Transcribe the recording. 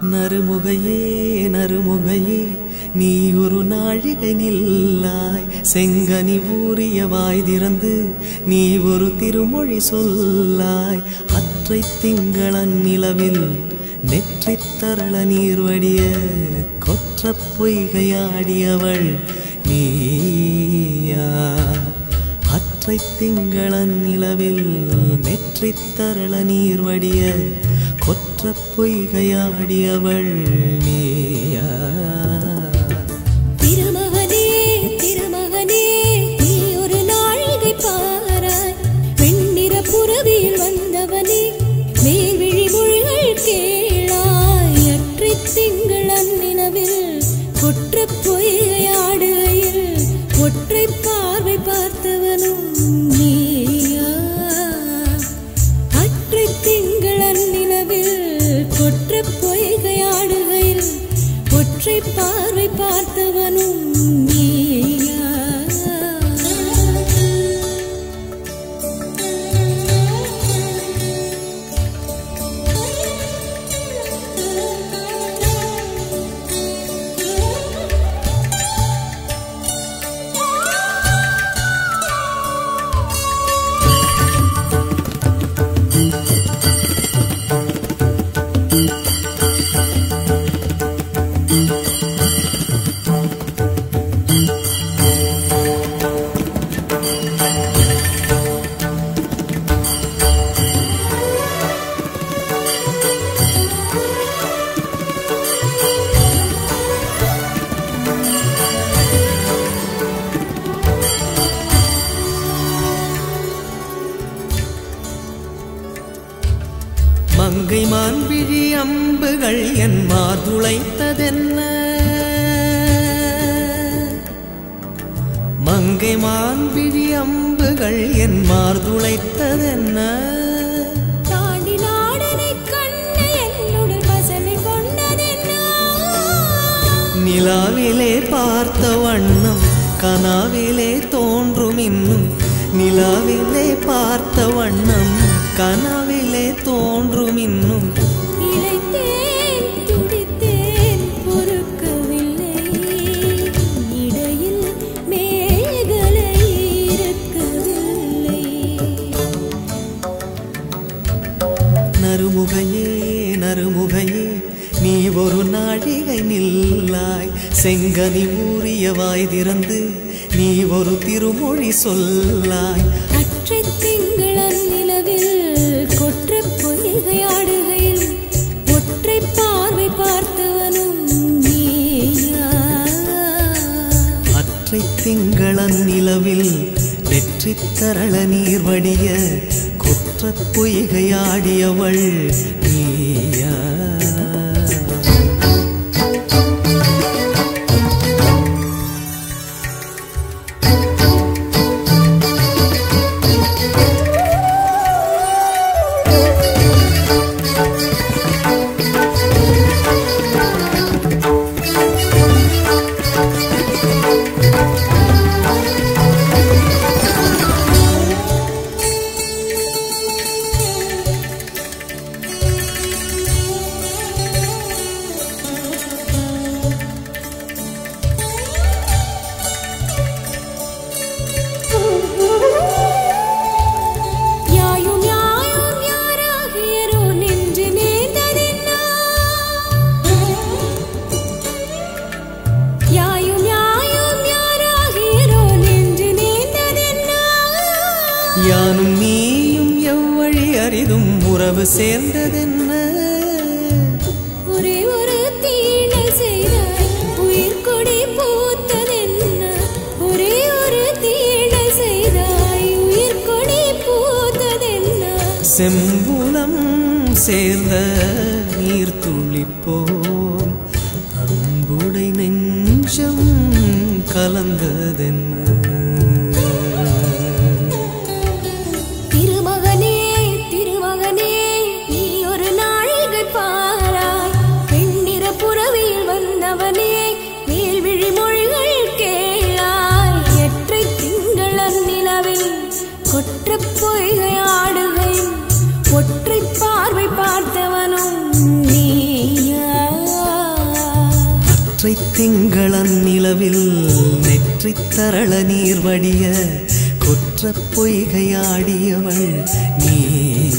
நறுமுகையே நறுமுகையே நீ ஒரு நாழிகை நில்லாய் செங்கனி ஊறிய வாய் திறந்து நீ ஒரு திருமொழி சொல்லாய் அற்றை திங்களன் நிலவில் நெற்றித் தரள நீர் வடிய கொற்ற பொய்கையாடியவள் நீயா அற்றை திங்களன் நிலவில் நெற்றித் தரள நீர் வடிய கொற்ற பொய்கையாடியவள் நீயா திருமகனே திருமகனே நீ ஒரு நாழிகை பாராய் வெண்ணிற புறவியில் வந்தவனே மேல்விழி மொழிகள் கேளாய் அற்றைத் திங்கள் அந்நிலவில் கொற்ற பொய்கையாடுகையில் ஒற்றை பார்வை பார்த்தவனும் நீயா அற்றை திங்கள் அந்நிலவில் கொற்ற பொய்கையாடுகையில் ஒற்றை பார்வை பார்த்தவனும் நீயா மங்கை மான்விழி அம்புகள் என் மார்துளைத்ததென்ன மங்கை மான்விழி அம்புகள் என் மார்துளைத்ததென்ன தாண்டி நாடனை கண்டு என்னுடன் பசலை கொண்டதென்ன நிலாவிலே பார்த்த வண்ணம் கனாவிலே தோன்றும் இன்னும் நிலாவிலே பார்த்த வண்ணம் கனாவிலே தோன்றும் இன்னும் இளைத்தேன் துடித்தேன் பொறுக்கவில்லை இடையில் மேகலை இருக்கவில்லை நறுமுகையே நறுமுகையே நீ ஒரு நாழிகை நில்லாய் செங்கனி ஊறிய வாய் திறந்து நீ ஒரு திருமொழி சொல்லாய் அற்றை திங்களன் நிலவில் கொற்ற பொய்கையாடுகையில் ஒற்றை பார்வை பார்த்தவனும் நீயா அற்றை திங்களன் நிலவில் வெற்றித் தரள நீர் வடிய குற்ற பொய்கையாடியவள் நீயா யாயும் யாயும் யாராகியரோ நின்று நேர்ந்ததென்ன யாயும் யாயும் யாராகியரோ நின்று நேர்ந்ததென்ன யானும் நீயும் எவ்வழி அரிதும் உறவு சேர்ந்ததென்ன ஒரே ஒரு தீழை செய்தாய் உயிர் கொடி பூத்ததென்ன ஒரே ஒரு தீழை செய்தாய் உயிர் கொடி பூத்ததென்ன செம்புலம் சேர்ந்த நீர் துளிப்போம் அன்புடை நெஞ்சம் கலந்ததென்ன திருமகனே திருமகனே நீ ஒரு நாழிகை பாராய் பெண்ணிற புறவியில் வந்தவனே மேல்விழி மொழிகள் கேளாய் எற்றை திங்கள் அந்நிலவில் கொற்ற பொய்கை ஆடுகை ஒற்றை பார்வை பார்த்தவனும் நீயா ஒற்றை திங்களன் நிலவில் நெற்றித் தரள நீர் வடிய குற்ற பொய்கையாடியவள் நீ